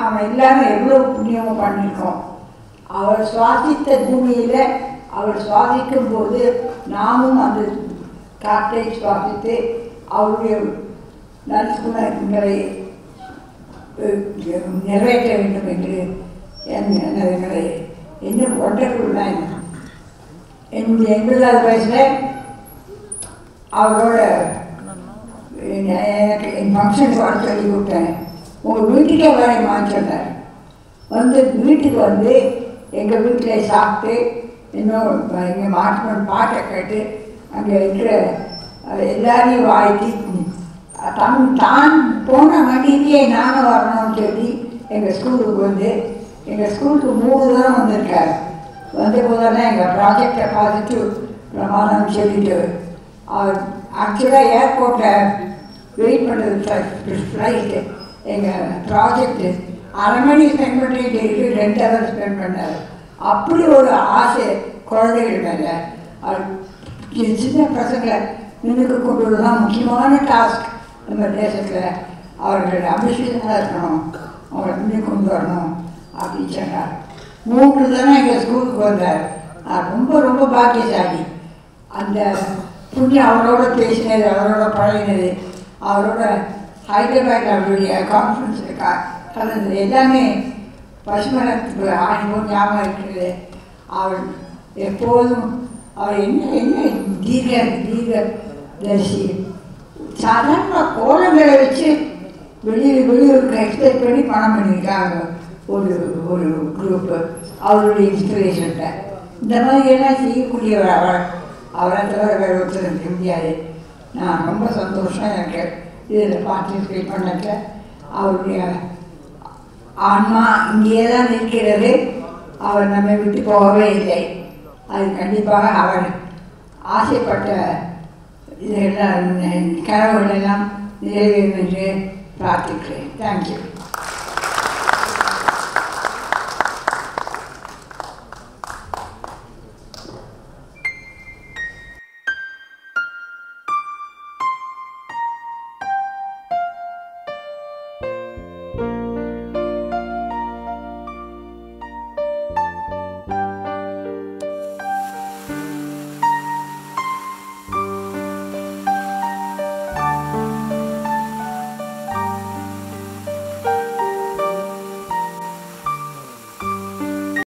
நாம் எல்லாரும் எவ்வளோ புண்ணியமும் பண்ணியிருக்கோம் அவர் சுவாசித்த பூமியில் அவர் சுவாசிக்கும் போது நாமும் அந்த காற்றை சுவாசித்து அவருடைய நற்குணங்களை அஹ், நிறைவேற்ற வேண்டும் என்று என் எங்களை இன்னும் ஒன்றக்குள்ள என்னுடைய எண்பதாவது வயசில் அவரோட என்ன- எனக்கு என் ஃபங்க்ஷனுக்கு வர சொல்லி விட்டேன் உங்கள் வீட்டுக்கே வரேம்மான்னு சொன்னார் வந்து வீட்டுக்கு வந்து எங்கள் வீட்டில் சாப்பிட்டு இன்னும் எங்கள் மாட்டுமன் பாட்டை கேட்டு அங்கே இருக்கிற அஹ், எல்லாரையும் வாழ்த்தி தன் தான் போன வண்டியிலேயே நானும் வரணும்னு சொல்லி எங்கள் ஸ்கூலுக்கு வந்து எங்கள் ஸ்கூலுக்கு மூணு தூரம் வந்திருக்காரு வந்த போதெல்லாம் எங்கள் ப்ராஜெக்டை பார்த்துட்டு பிரமாதம் சொல்லிட்டு அவர் ஆக்சுவலாக ஏர்போர்ட்டில் வெயிட் பண்ணுறது ஃப்ளைட்டு எங்கள் ப்ராஜெக்ட்டு அரை மணி ஸ்பெண்ட் பண்ணி டெய்லி ரெண்டு ஹவர் ஸ்பெண்ட் பண்ணார் அப்படி ஒரு ஆசை குழந்தைகள் மேலே அவர் சி- சின்ன பசங்களை முன்னுக்கு கொண்டு வரதான் முக்கியமான டாஸ்க் நம்ம தேசத்தில் அவர்கள் அபிஷேகமாக இருக்கணும் அவங்களை முன்னுக்கு கொண்டு வரணும் அப்படின்னு சொன்னார் மூன்று தானே எங்கள் ஸ்கூலுக்கு வந்தார் நான் ரொம்ப ரொம்ப பாக்கியசாலி அந்த புண்ணியம் அவரோட பேசினது அவரோட பழகினது அவரோட ஹைதராபாத் அவருடைய கான்ஃபரன்ஸில் க கலந்தது எல்லாமே பசுமரத்துக்கு ஆணிபோம் ஞாபகம் இருக்கிறது அவர் எப்போதும் அவர் என்ன என்ன தீர்க்க தீர்க்க தரிசி சாதாரண கோலங்களை வச்சு வெளியூர் வெளியூருக்கு எக்ஸ்பெக்ட் பண்ணி பணம் பண்ணியிருக்காங்க ஒரு ஒரு குரூப்பு அவருடைய இன்ஸ்பிரேஷனில் இந்த மாதிரி எல்லாம் செய்யக்கூடியவர் அவர் அவரை தவிர வேறு ஒருத்தர் இருக்க முடியாது நான் ரொம்ப சந்தோஷம் எனக்கு இதில் பார்ட்டிசிபேட் பண்ணக்க அவருடைய ஆன்மா இங்கேயே தான் இருக்கிறது அவர் நம்மை விட்டு போகவே இல்லை அது கண்டிப்பாக அவர் ஆசைப்பட்ட இதெல்லாம் கனவுகள் எல்லாம் நிறைவேறும் என்று பிரார்த்திக்கிறேன் தேங்க்யூ